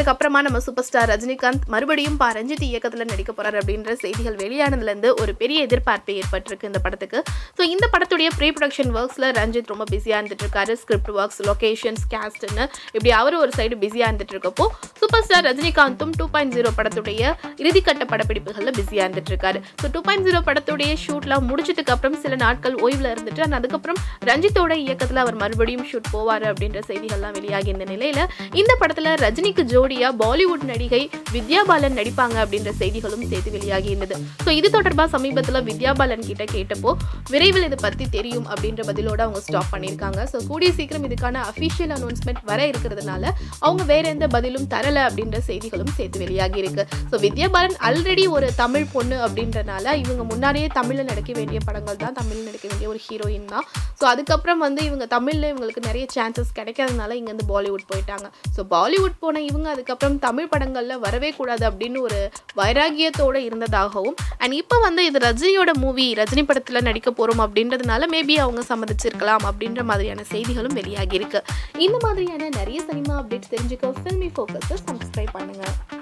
படத்துக்கு அப்புறமா நம்ம சூப்பர் ஸ்டார் ரஜினிகாந்த் மறுபடியும் பா ரஞ்சித் இயக்கத்தில் நடிக்க போறார் அப்படின்ற செய்திகள் வெளியானதுலேருந்து ஒரு பெரிய எதிர்பார்ப்பு ஏற்பட்டிருக்கு இந்த படத்துக்கு ஸோ இந்த படத்துடைய ப்ரீ ப்ரொடக்ஷன் ஒர்க்ஸில் ரஞ்சித் ரொம்ப பிஸியாக இருந்துட்டு இருக்காரு ஸ்கிரிப்ட் ஒர்க்ஸ் லொகேஷன்ஸ் கேஸ்ட்னு இப்படி அவர் ஒரு சைடு பிஸியாக இருந்துட்டு இருக்கப்போ சூப்பர் ஸ்டார் ரஜினிகாந்தும் டூ பாயிண்ட் ஜீரோ படத்துடைய இறுதிக்கட்ட படப்பிடிப்புகளில் பிஸியாக இருந்துட்டு இருக்காரு ஸோ டூ பாயிண்ட் ஜீரோ படத்துடைய ஷூட்லாம் முடிச்சதுக்கு அப்புறம் சில நாட்கள் ஓய்வில் இருந்துட்டு and அதுக்கப்புறம் ரஞ்சித்தோட இயக்கத்தில் அவர் மறுபடியும் ஷூட் போவார் அப்படின்ற செய்திகள்லாம் வெளியாகி இந்த நிலையில் இந்த படத்தில் ரஜினிக்கு ஜோடியா பாலிவுட் நடிகை வித்யா பாலன் நடிப்பாங்க அப்படின்ற செய்திகளும் செய்தி வெளியாகி இருந்தது ஸோ இது தொடர்பாக சமீபத்தில் வித்யா பாலன் கிட்ட கேட்டப்போ விரைவில் இது பற்றி தெரியும் அப்படின்ற பதிலோட அவங்க ஸ்டாப் பண்ணியிருக்காங்க ஸோ கூடிய சீக்கிரம் இதுக்கான அஃபிஷியல் அனௌன்ஸ்மெண்ட் வர இருக்கிறதுனால அவங்க வேற எந்த பதிலும் தரல அப்படின்ற செய்திகளும் சேர்த்து வெளியாகி இருக்கு ஸோ வித்யா பாலன் ஆல்ரெடி ஒரு தமிழ் பொண்ணு அப்படின்றனால இவங்க முன்னாடியே தமிழில் நடிக்க வேண்டிய படங்கள் தான் தமிழில் நடிக்க வேண்டிய ஒரு ஹீரோயின் தான் ஸோ அதுக்கப்புறம் வந்து இவங்க தமிழில் இவங்களுக்கு நிறைய சான்சஸ் கிடைக்காதனால இங்கேருந்து பாலிவுட் போயிட்டாங்க ஸோ பாலிவுட் போன இவங்க அதுக்கப்புறம் தமிழ் படங்களில் வரவே கூடாது அப்படின்னு ஒரு வைராகியத்தோடு இருந்ததாகவும் அண்ட் இப்போ வந்து இது ரஜினியோட மூவி ரஜினி படத்தில் நடிக்க போகிறோம் அப்படின்றதுனால மேபி அவங்க சம்மதிச்சிருக்கலாம் அப்படின்ற மாதிரியான செய்திகளும் வெளியாகி இருக்கு இந்த மாதிரியான நிறைய சினிமா அப்டேட்ஸ் தெரிஞ்சுக்க ஃபில்மி ஃபோக்கஸை சப்ஸ்கிரைப் பண்ணுங்கள்